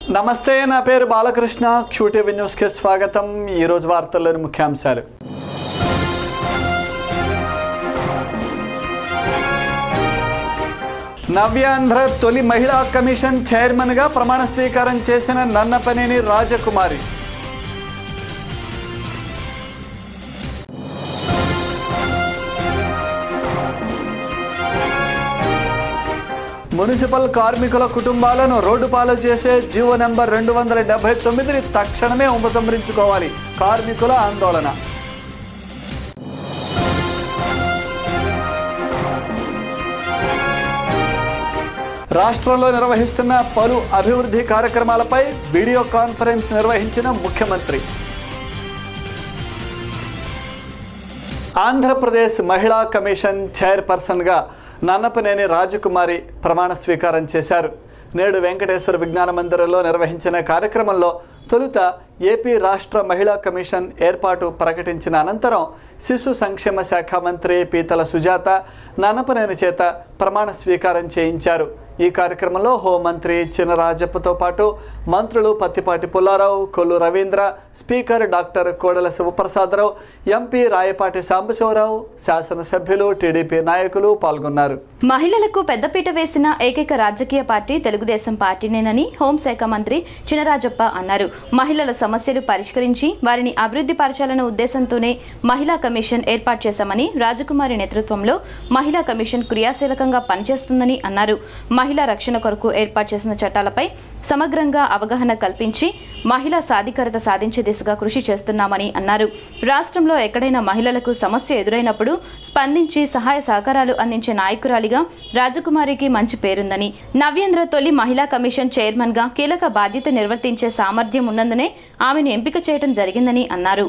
నమస్తే నా పేరు బాలకృష్ణ క్యూటీవీ న్యూస్కి స్వాగతం ఈరోజు వార్తల్లోని ముఖ్యాంశాలు నవ్యాంధ్ర తొలి మహిళా కమిషన్ చైర్మన్గా ప్రమాణ స్వీకారం చేసిన నన్నపనేని రాజకుమారి మున్సిపల్ కార్మికుల కుటుంబాలను రోడ్డు పాలు చేసే జీవో నెంబర్ రెండు వందల డెబ్బై తొమ్మిదిని తక్షణమే ఉపసంహరించుకోవాలి కార్మికుల ఆందోళన రాష్ట్రంలో నిర్వహిస్తున్న పలు అభివృద్ధి కార్యక్రమాలపై వీడియో కాన్ఫరెన్స్ నిర్వహించిన ముఖ్యమంత్రి ఆంధ్రప్రదేశ్ మహిళా కమిషన్ చైర్పర్సన్గా నన్నపనేని రాజకుమారి ప్రమాణ స్వీకారం చేశారు నేడు వెంకటేశ్వర విజ్ఞాన మందిరంలో నిర్వహించిన కార్యక్రమంలో తొలుత ఏపీ రాష్ట్ర మహిళా కమిషన్ ఏర్పాటు ప్రకటించిన అనంతరం శిశు సంక్షేమ శాఖ మంత్రి పీతల సుజాత నన్నపనేని చేత ప్రమాణ స్వీకారం చేయించారు ఈ కార్యక్రమంలో హోంమంత్రి చినరాజప్పతో పాటు మంత్రులు Pattipati Pullarao Kollu Ravindra speaker doctor Kodela Sivaprasadarao MP Rayapati Sambasivarao శాసనసభ్యులు టీడీపీ నాయకులు పాల్గొన్నారు మహిళలకు పెద్దపీట వేసిన ఏకైక రాజకీయ పార్టీ తెలుగుదేశం పార్టీనేనని హోంశాఖ మంత్రి చినరాజప్ప అన్నారు మహిళల సమస్యలు పరిష్కరించి వారిని అభివృద్ధి పరచాలన్న ఉద్దేశంతోనే మహిళా కమిషన్ ఏర్పాటు చేశామని రాజకుమారి నేతృత్వంలో మహిళా కమిషన్ క్రియాశీలకంగా పనిచేస్తుందని అన్నారు మహిళా రక్షణ కొరకు ఏర్పాటు చేసిన చట్టాలపై సమగ్రంగా అవగాహన కల్పించి మహిళా సాధికారత సాధించే దిశగా కృషి చేస్తున్నామని అన్నారు రాష్ట్రంలో ఎక్కడైనా మహిళలకు సమస్య ఎదురైనప్పుడు స్పందించి సహాయ సహకారాలు అందించే నాయకురాలిగా రాజకుమారికి మంచి పేరుందని నవ్యేంద్ర తొలి మహిళా కమిషన్ చైర్మన్ గా కీలక బాధ్యత నిర్వర్తించే సామర్థ్యం ఉన్నందునే ఆమెను ఎంపిక చేయడం జరిగిందని అన్నారు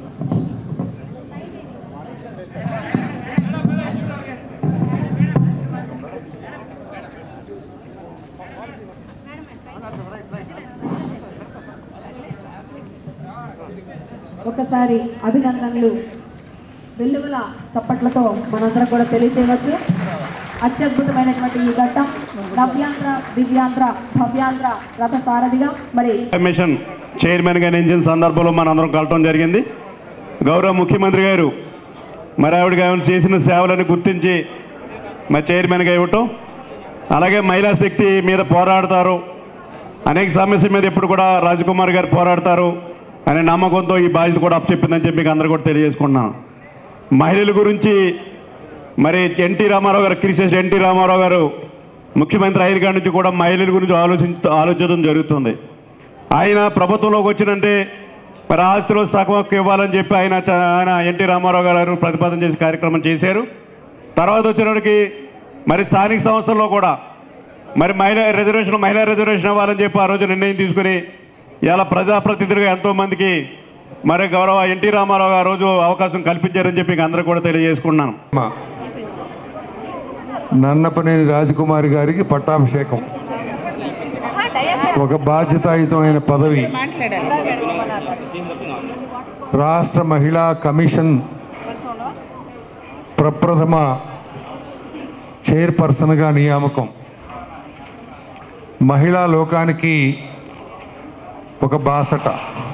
ఒకసారి అభినందనలు వెల్లువల చప్పట్లతో మనందరం కూడా తెలియజేయవచ్చు అత్యద్భుతమైనటువంటి ఈ ఘట్టం నవ్యాంధ్ర దివ్యాంధ్ర భవ్యాంధ్ర రథ సారథిగా మరి కమిషన్ చైర్మన్గా నిలిచిన సందర్భంలో మనందరం కలవటం జరిగింది గౌరవ ముఖ్యమంత్రి గారు మరి ఆవిడ గారు చేసిన సేవలను గుర్తించి మరి చైర్మన్గా ఇవ్వటం అలాగే మహిళా శక్తి మీద పోరాడతారు అనేక సమస్యల మీద ఎప్పుడు కూడా రాజకుమార్ గారు పోరాడతారు అనే నమ్మకంతో ఈ బాధ్యత కూడా అప్పచెప్పిందని చెప్పి మీకు అందరూ కూడా తెలియజేసుకుంటున్నాను మహిళల గురించి మరి ఎన్టీ రామారావు గారు క్రిసెస్ ఎన్టీ రామారావు గారు ముఖ్యమంత్రి అయిన కాడి నుంచి కూడా మహిళల గురించి ఆలోచించ ఆలోచించడం జరుగుతుంది ఆయన ప్రభుత్వంలోకి వచ్చినంటే మరి ఆస్తిలో సగం హక్కు ఇవ్వాలని చెప్పి ఆయన చ- ఆయన ఎన్టీ రామారావు గారు ప్రతిపాదన చేసి కార్యక్రమం చేశారు తర్వాత వచ్చినప్పటికి మరి స్థానిక సంస్థల్లో కూడా మరి మహిళా రిజర్వేషన్ మహిళా రిజర్వేషన్ ఇవ్వాలని చెప్పి ఆ రోజు నిర్ణయం తీసుకుని ఇలా ప్రజాప్రతినిధులుగా ఎంతో మందికి మరి గౌరవ ఎన్టీ రామారావు గారు ఆ రోజు అవకాశం కల్పించారని చెప్పి అందరూ కూడా తెలియజేసుకున్నాను మా నన్నపనేని రాజకుమారి గారికి పట్టాభిషేకం ఒక బాధ్యతాయుతమైన పదవి రాష్ట్ర మహిళా కమిషన్ ప్రప్రథమ చైర్పర్సన్గా నియామకం మహిళా లోకానికి ఒక బాసట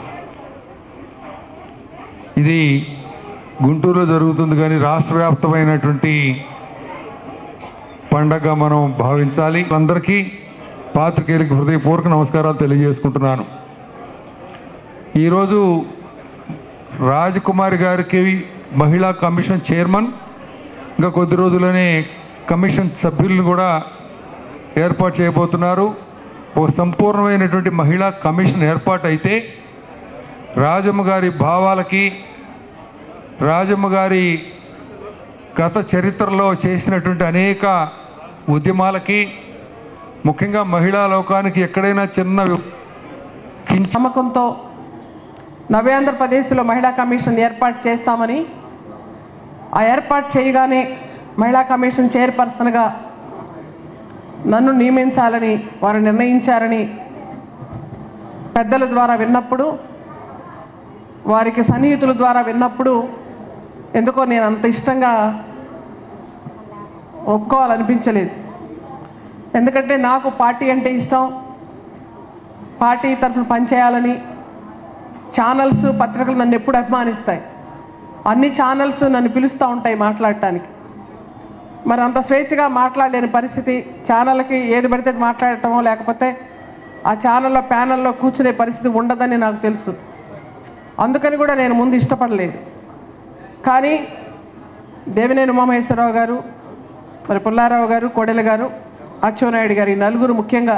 ఇది గుంటూరులో జరుగుతుంది కానీ రాష్ట్ర వ్యాప్తమైనటువంటి పండగ మనం భావించాలి అందరికీ పాత్రికేయులకి హృదయపూర్వక నమస్కారాలు తెలియజేసుకుంటున్నాను ఈరోజు రాజకుమారి గారికి మహిళా కమిషన్ చైర్మన్ ఇంకా కొద్ది రోజుల్లోనే కమిషన్ సభ్యులను కూడా ఏర్పాటు చేయబోతున్నారు ఒక సంపూర్ణమైనటువంటి మహిళా కమిషన్ ఏర్పాటు అయితే రాజమ్మ గారి భావాలకి రాజమ్మ గారి గత చరిత్రలో చేసినటువంటి అనేక ఉద్యమాలకి ముఖ్యంగా మహిళా లోకానికి ఎక్కడైనా చిన్న కించ నమ్మకంతో నవ్యాంధ్రప్రదేశ్లో మహిళా కమిషన్ ఏర్పాటు చేస్తామని ఆ ఏర్పాటు చేయగానే మహిళా కమిషన్ చైర్పర్సన్గా నన్ను నియమించాలని వారు నిర్ణయించారని పెద్దల ద్వారా విన్నప్పుడు వారికి సన్నిహితుల ద్వారా విన్నప్పుడు ఎందుకో నేను అంత ఇష్టంగా ఒప్పుకోవాలనిపించలేదు ఎందుకంటే నాకు పార్టీ అంటే ఇష్టం పార్టీ తరఫున పనిచేయాలని ఛానల్స్ పత్రికలు నన్ను ఎప్పుడు అభిమానిస్తాయి అన్ని ఛానల్స్ నన్ను పిలుస్తూ ఉంటాయి మాట్లాడటానికి మరి అంత స్వేచ్ఛగా మాట్లాడలేని పరిస్థితి ఛానల్కి ఏది పడితే అది మాట్లాడటమో లేకపోతే ఆ ఛానల్లో ప్యానల్లో కూర్చునే పరిస్థితి ఉండదని నాకు తెలుసు అందుకని కూడా నేను ముందు ఇష్టపడలేదు కానీ దేవినేని ఉమామహేశ్వరరావు గారు మరి పుల్లారావు గారు కోడెల గారు అచ్చెన్నాయుడు గారు ఈ నలుగురు ముఖ్యంగా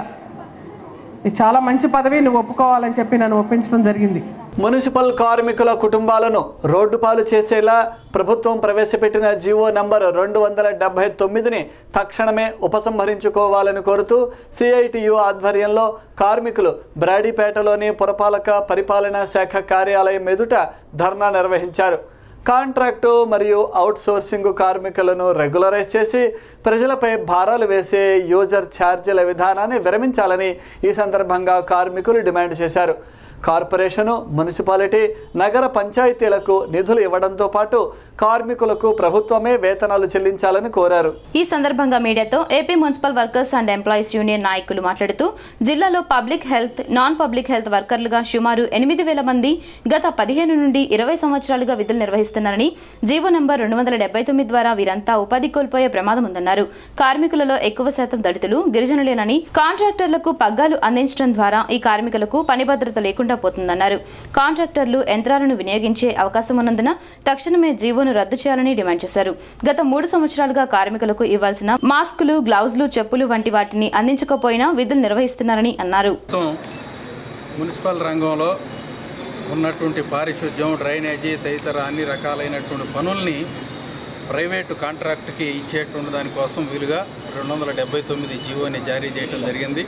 ఇది చాలా మంచి పదవి నువ్వు ఒప్పుకోవాలని చెప్పి నన్ను ఒప్పించడం జరిగింది మున్సిపల్ కార్మికుల కుటుంబాలను రోడ్డు పాలు చేసేలా ప్రభుత్వం ప్రవేశపెట్టిన జీవో నంబర్ రెండు వందల డెబ్బై తొమ్మిదిని తక్షణమే ఉపసంహరించుకోవాలని కోరుతూ సిఐటియు ఆధ్వర్యంలో కార్మికులు బ్రాడీపేటలోని పురపాలక పరిపాలనా శాఖ కార్యాలయం ఎదుట ధర్నా నిర్వహించారు కాంట్రాక్టు మరియు అవుట్సోర్సింగ్ కార్మికులను రెగ్యులరైజ్ చేసి ప్రజలపై భారాలు వేసే యూజర్ ఛార్జీల విధానాన్ని విరమించాలని ఈ సందర్భంగా కార్మికులు డిమాండ్ చేశారు కార్పొరేషను మున్సిపాలిటీ నగర పంచాయతీలకు నిధులు ఇవ్వడంతో పాటు కార్మికులకు ప్రభుత్వమే వేతనాలు చెల్లించాలని కోరారు ఈ సందర్భంగా మీడియాతో AP municipal workers and employees union నాయకులు మాట్లాడుతూ జిల్లాలో public health non public health వర్కర్లుగా సుమారు ఎనిమిది వేల మంది గత పదిహేను నుండి ఇరవై సంవత్సరాలుగా విధులు నిర్వహిస్తున్నారని జీవో నంబర్ రెండు వందల డెబ్బై తొమ్మిది ద్వారా వీరంతా ఉపాధి కోల్పోయే ప్రమాదం ఉందన్నారు కార్మికులలో ఎక్కువ శాతం దళితులు గిరిజనులేనని కాంట్రాక్టర్లకు పగ్గాలు అందించడం ద్వారా ఈ కార్మికులకు పని భద్రత లేకుండా పోతుందన్నారు కాంట్రాక్టర్లు యంత్రాలను వినియోగించే అవకాశం ఉన్నందున తక్షణమే జీవోను రద్దు చేయాలని డిమాండ్ చేశారు గత మూడు సంవత్సరాలుగా కార్మికులకు ఇవ్వాల్సిన మాస్కులు గ్లౌజులు చెప్పులు వంటి వాటిని అందించకపోయినా విధులు నిర్వహిస్తున్నారని అన్నారు మొత్తం మున్సిపల్ రంగంలో ఉన్నటువంటి పారిశుద్ధ్యం డ్రైనేజీ తదితర అన్ని రకాలైనటువంటి పనుల్ని ప్రైవేటు కాంట్రాక్ట్కి ఇచ్చేటువంటి దానికోసం వీలుగా రెండు వందల డెబ్బై తొమ్మిది జీవోని జారీ చేయడం జరిగింది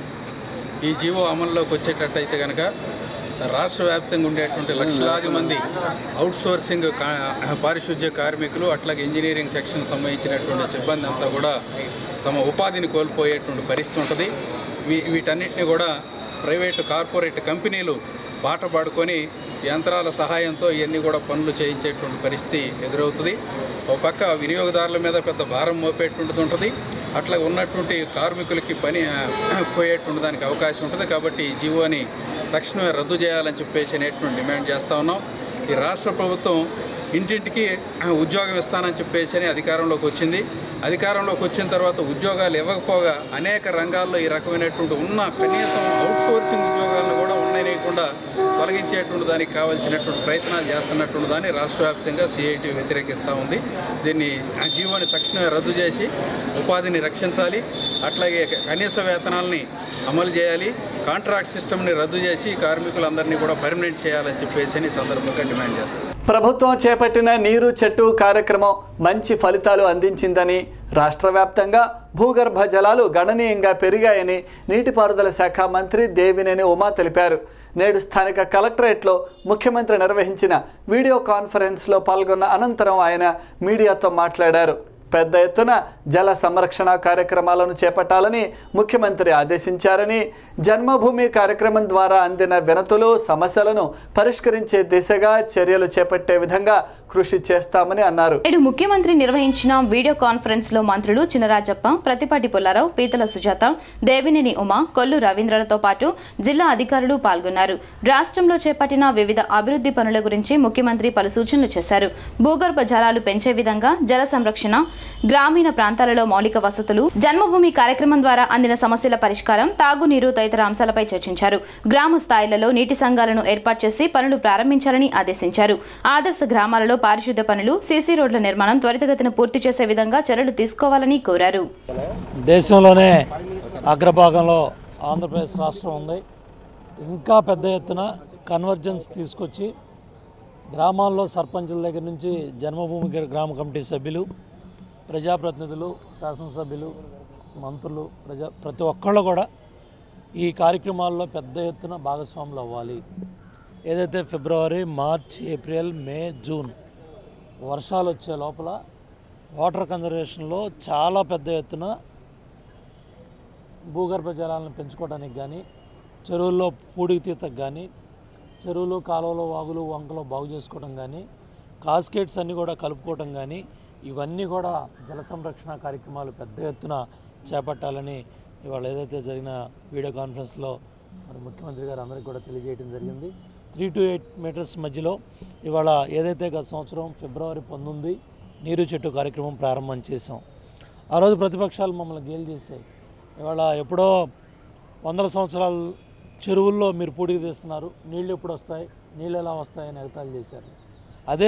ఈ జీవో అమల్లోకి వచ్చేటట్టయితే కనుక రాష్ట్ర వ్యాప్తంగా ఉండేటువంటి లక్షలాది మంది అవుట్సోర్సింగ్ కా పారిశుద్ధ్య కార్మికులు అట్లాగే ఇంజనీరింగ్ సెక్షన్ సంబంధించినటువంటి సిబ్బంది అంతా కూడా తమ ఉపాధిని కోల్పోయేటువంటి పరిస్థితి ఉంటుంది వీ వీటన్నిటిని కూడా ప్రైవేటు కార్పొరేట్ కంపెనీలు బాట పాడుకొని యంత్రాల సహాయంతో ఇవన్నీ కూడా పనులు చేయించేటువంటి పరిస్థితి ఎదురవుతుంది ఒక పక్క వినియోగదారుల మీద పెద్ద భారం మోపేటువంటిది ఉంటుంది అట్లా ఉన్నటువంటి కార్మికులకి పని ఆ, పోయేటువంటి దానికి అవకాశం ఉంటుంది కాబట్టి ఈ జీవోని తక్షణమే రద్దు చేయాలని చెప్పేసి అనేటువంటి డిమాండ్ చేస్తూ ఉన్నాం ఈ రాష్ట్ర ప్రభుత్వం ఇంటింటికి ఆ, ఉద్యోగం ఇస్తానని చెప్పేసి అని అధికారంలోకి వచ్చింది అధికారంలోకి వచ్చిన తర్వాత ఉద్యోగాలు ఇవ్వకపోగా అనేక రంగాల్లో ఈ రకమైనటువంటి ఉన్న కనీసం అవుట్సోర్సింగ్ ఉద్యోగాలను కూడా ఉండనేయకుండా తొలగించేటువంటి దానికి కావాల్సినటువంటి ప్రయత్నాలు చేస్తున్నటువంటి దాన్ని రాష్ట్ర వ్యాప్తంగా సిఐటి వ్యతిరేకిస్తూ ఉంది దీన్ని ఆ జీవోని తక్షణమే రద్దు చేసి ఉపాధిని రక్షించాలి అట్లాగే కనీస వేతనాలని అమలు చేయాలి కాంట్రాక్ట్ సిస్టమ్ని రద్దు చేసి కార్మికులందరినీ కూడా పర్మనెంట్ చేయాలని చెప్పేసి అని ఈ సందర్భంగా డిమాండ్ చేస్తాం ప్రభుత్వం చేపట్టిన నీరు చెట్టు కార్యక్రమం మంచి ఫలితాలు అందించిందని రాష్ట్ర వ్యాప్తంగా భూగర్భ జలాలు గణనీయంగా పెరిగాయని నీటిపారుదల శాఖ మంత్రి దేవినేని ఉమా తెలిపారు నేడు స్థానిక కలెక్టరేట్లో ముఖ్యమంత్రి నిర్వహించిన వీడియో కాన్ఫరెన్స్లో పాల్గొన్న అనంతరం ఆయన మీడియాతో మాట్లాడారు పెద్ద ఎత్తున జల సంరక్షణ కార్యక్రమాలను చేపట్టాలని ముఖ్యమంత్రి ఆదేశించారని జన్మభూమి కార్యక్రమం ద్వారా అందిన వినతులు సమస్యలను పరిష్కరించే దిశగా చర్యలు చేపట్టే విధంగా కృషి చేస్తామని అన్నారు నేడు ముఖ్యమంత్రి నిర్వహించిన వీడియో కాన్ఫరెన్స్ లో మంత్రులు చినరాజప్ప ప్రతిపాటి పుల్లారావు పీతల సుజాత దేవినేని ఉమా కొల్లు రవీంద్రలతో పాటు జిల్లా అధికారులు పాల్గొన్నారు రాష్ట్రంలో చేపట్టిన వివిధ అభివృద్ధి పనుల గురించి ముఖ్యమంత్రి పలు సూచనలు చేశారు భూగర్భ జలాలు పెంచే విధంగా జల సంరక్షణ గ్రామీణ ప్రాంతాలలో మౌలిక వసతులు జన్మభూమి కార్యక్రమం ద్వారా అందిన సమస్యల పరిష్కారం తాగునీరు తదితర అంశాలపై చర్చించారు గ్రామ స్థాయిలలో నీటి సంఘాలను ఏర్పాటు చేసి పనులు ప్రారంభించాలని ఆదేశించారు ఆదర్శ గ్రామాలలో పారిశుద్ధ్య పనులు సీసీ రోడ్ల నిర్మాణం త్వరితగతిన పూర్తి చేసే విధంగా చర్యలు తీసుకోవాలని కోరారు దేశంలోనే అగ్రభాగంలో ఆంధ్రప్రదేశ్ రాష్ట్రం ఉంది ఇంకా పెద్ద ఎత్తున కన్వర్జెన్స్ తీసుకొచ్చి గ్రామాల్లో సర్పంచుల దగ్గర నుంచి జన్మభూమి గ్రా- గ్రామ కమిటీ సభ్యులు ప్రజాప్రతినిధులు శాసనసభ్యులు మంత్రులు ప్రజా ప్రతి ఒక్కళ్ళు కూడా ఈ కార్యక్రమాల్లో పెద్ద ఎత్తున భాగస్వాములు అవ్వాలి ఏదైతే February March April May June వర్షాలు వచ్చే లోపల వాటర్ కన్జర్వేషన్లో చాలా పెద్ద ఎత్తున భూగర్భ జలాలను పెంచుకోవడానికి కానీ చెరువుల్లో పూడికి తీతకు కానీ చెరువులు కాలువలు వాగులు వంకలు బాగు చేసుకోవడం కానీ కాస్కేట్స్ అన్నీ కూడా కలుపుకోవడం కానీ ఇవన్నీ కూడా జల సంరక్షణ కార్యక్రమాలు పెద్ద ఎత్తున చేపట్టాలని ఇవాళ ఏదైతే జరిగిన వీడియో కాన్ఫరెన్స్లో మరి ముఖ్యమంత్రి గారు అందరికీ కూడా తెలియజేయడం జరిగింది త్రీ టు ఎయిట్ మీటర్స్ మధ్యలో ఇవాళ ఏదైతే గత సంవత్సరం ఫిబ్రవరి పంతొమ్మిది నీరు చెట్టు కార్యక్రమం ప్రారంభం చేసాం ఆ రోజు ప్రతిపక్షాలు మమ్మల్ని గేలు చేశాయి ఇవాళ ఎప్పుడో వందల సంవత్సరాల చెరువుల్లో మీరు పూడికి తీస్తున్నారు నీళ్ళు ఎప్పుడు వస్తాయి నీళ్ళు ఎలా వస్తాయని ఎగతాళి చేశారు అదే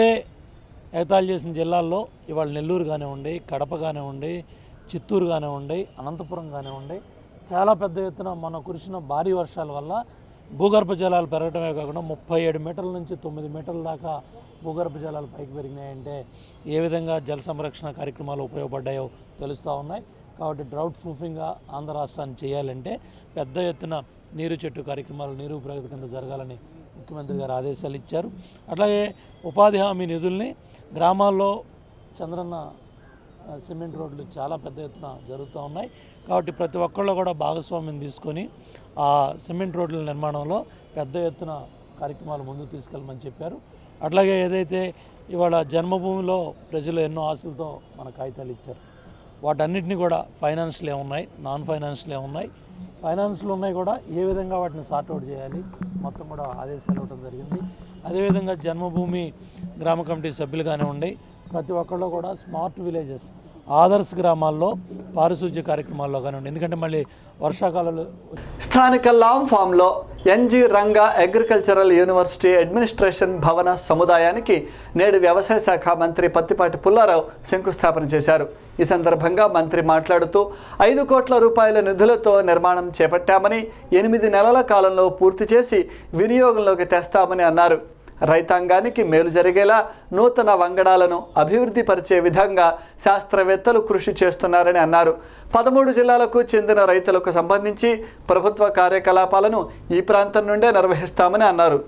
ఎగతాళి చేసిన జిల్లాల్లో ఇవాళ నెల్లూరు కానివ్వండి కడప కానివ్వండి చిత్తూరు కానివ్వండి అనంతపురం కానివ్వండి చాలా పెద్ద ఎత్తున మన కురిసిన భారీ వర్షాల వల్ల భూగర్భ జలాలు పెరగడమే కాకుండా ముప్పై ఏడు మీటర్ల నుంచి తొమ్మిది మీటర్ల దాకా భూగర్భ జలాలు పైకి పెరిగినాయంటే ఏ విధంగా జల సంరక్షణ కార్యక్రమాలు ఉపయోగపడ్డాయో తెలుస్తూ ఉన్నాయి కాబట్టి డ్రౌట్ ప్రూఫింగ్గా ఆంధ్ర రాష్ట్రాన్ని చేయాలంటే పెద్ద ఎత్తున నీరు చెట్టు కార్యక్రమాలు నీరు ప్రగతి కింద జరగాలని ముఖ్యమంత్రి గారు ఆదేశాలు ఇచ్చారు అట్లాగే ఉపాధి హామీ నిధుల్ని గ్రామాల్లో చంద్రన్న ఆ, సిమెంట్ రోడ్లు చాలా పెద్ద ఎత్తున జరుగుతూ ఉన్నాయి కాబట్టి ప్రతి ఒక్కళ్ళు కూడా భాగస్వామ్యం తీసుకొని ఆ సిమెంట్ రోడ్ల నిర్మాణంలో పెద్ద ఎత్తున కార్యక్రమాలు ముందుకు తీసుకెళ్ళమని చెప్పారు అట్లాగే ఏదైతే ఇవాళ జన్మభూమిలో ప్రజలు ఎన్నో ఆశలతో మన కాగితాలు ఇచ్చారు వాటన్నిటిని కూడా ఫైనాన్షియల్ ఏమున్నాయి నాన్ ఫైనాన్షియల్ ఏమున్నాయి ఫైనాన్షియల్ ఉన్నాయి కూడా ఏ విధంగా వాటిని సార్ట్అవుట్ చేయాలి మొత్తం కూడా ఆదేశాలు ఇవ్వడం జరిగింది అదేవిధంగా జన్మభూమి గ్రామ కమిటీ సభ్యులు కానివ్వండి ప్రతి ఒక్కళ్ళు కూడా స్మార్ట్ విలేజెస్ ఆదర్శ గ్రామాల్లో పారిశుధ్య కార్యక్రమాల్లో కానివ్వండి ఎందుకంటే మళ్ళీ వర్షాకాలంలో స్థానిక లాం ఫామ్లో NG Ranga agricultural university administration భవన సముదాయానికి నేడు వ్యవసాయ శాఖ మంత్రి పత్తిపాటి పుల్లారావు శంకుస్థాపన చేశారు ఈ సందర్భంగా మంత్రి మాట్లాడుతూ ఐదు కోట్ల రూపాయల నిధులతో నిర్మాణం చేపట్టామని ఎనిమిది నెలల కాలంలో పూర్తి చేసి వినియోగంలోకి తెస్తామని అన్నారు రైతాంగానికి మేలు జరిగేలా నూతన వంగడాలను అభివృద్ధి పరిచే విధంగా శాస్త్రవేత్తలు కృషి చేస్తున్నారని అన్నారు పదమూడు జిల్లాలకు చెందిన రైతులకు సంబంధించి ప్రభుత్వ కార్యకలాపాలను ఈ ప్రాంతం నుండే నిర్వహిస్తామని అన్నారు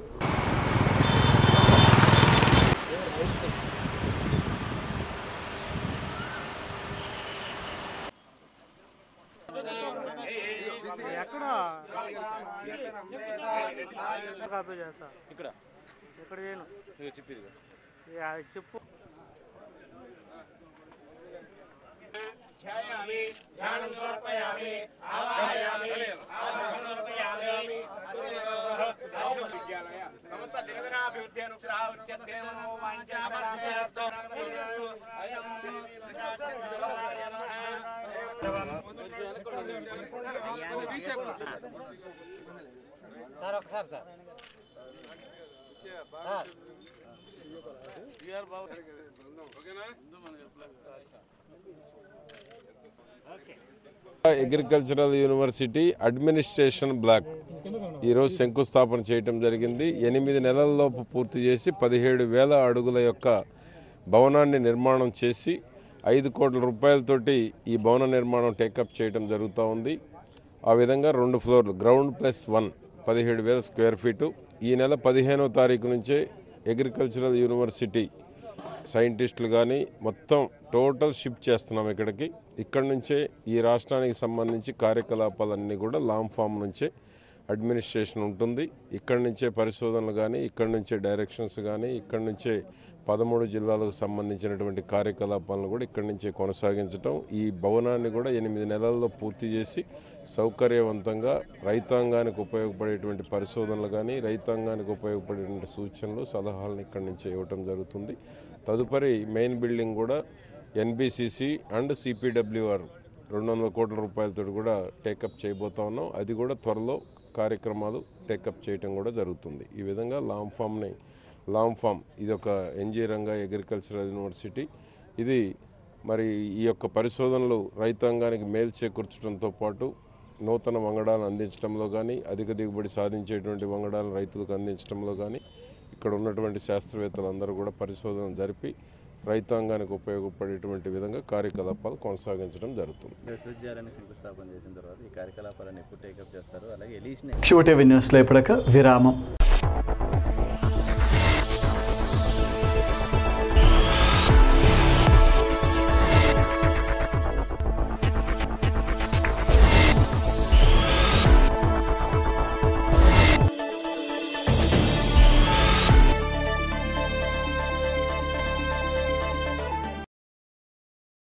అగ్రికల్చరల్ యూనివర్సిటీ అడ్మినిస్ట్రేషన్ బ్లాక్ ఈరోజు శంకుస్థాపన చేయటం జరిగింది ఎనిమిది నెలల్లోపు పూర్తి చేసి పదిహేడు వేల అడుగుల యొక్క భవనాన్ని నిర్మాణం చేసి ఐదు కోట్ల రూపాయలతోటి ఈ భవన నిర్మాణం టేకప్ చేయటం జరుగుతూ ఉంది ఆ విధంగా రెండు ఫ్లోర్లు గ్రౌండ్ ప్లస్ వన్ పదిహేడు వేల స్క్వేర్ ఫీటు ఈ నెల పదిహేనో తారీఖు నుంచే అగ్రికల్చరల్ యూనివర్సిటీ సైంటిస్టులు కానీ మొత్తం టోటల్ షిఫ్ట్ చేస్తున్నాం ఇక్కడికి ఇక్కడ నుంచే ఈ రాష్ట్రానికి సంబంధించి కార్యకలాపాలన్నీ కూడా లాంగ్ ఫామ్ నుంచే అడ్మినిస్ట్రేషన్ ఉంటుంది ఇక్కడి నుంచే పరిశోధనలు కానీ ఇక్కడి నుంచే డైరెక్షన్స్ కానీ ఇక్కడి నుంచే పదమూడు జిల్లాలకు సంబంధించినటువంటి కార్యకలాపాలను కూడా ఇక్కడి నుంచే కొనసాగించడం ఈ భవనాన్ని కూడా ఎనిమిది నెలల్లో పూర్తి చేసి సౌకర్యవంతంగా రైతాంగానికి ఉపయోగపడేటువంటి పరిశోధనలు కానీ రైతాంగానికి ఉపయోగపడేటువంటి సూచనలు సలహాలను ఇక్కడి నుంచే ఇవ్వటం జరుగుతుంది తదుపరి మెయిన్ బిల్డింగ్ కూడా ఎన్బిసిసి అండ్ సిపిడబ్ల్యూఆర్ రెండు వందల కోట్ల రూపాయలతో కూడా టేకప్ చేయబోతా ఉన్నాం అది కూడా త్వరలో కార్యక్రమాలు టేకప్ చేయటం కూడా జరుగుతుంది ఈ విధంగా లాంగ్ ఫామ్ని లాంగ్ ఫామ్ ఇది ఒక ఎన్జీ రంగా అగ్రికల్చరల్ యూనివర్సిటీ ఇది మరి ఈ యొక్క పరిశోధనలు రైతాంగానికి మేలు చేకూర్చడంతో పాటు నూతన వంగడాలను అందించడంలో కానీ అధిక దిగుబడి సాధించేటువంటి వంగడాలను రైతులకు అందించడంలో కానీ ఇక్కడ ఉన్నటువంటి శాస్త్రవేత్తలందరూ కూడా పరిశోధన జరిపి రైతాంగానికి ఉపయోగపడేటువంటి విధంగా కార్యకలాపాలు కొనసాగించడం జరుగుతుంది విశ్వవిద్యాలయాన్ని శంకుస్థాపన చేసిన తర్వాత ఈ కార్యకలాపాలను ఎప్పుడు టేకప్ చేస్తారు అలాగే ఎలీషన్ క్యూటీవీ న్యూస్లో ఇప్పటిక విరామం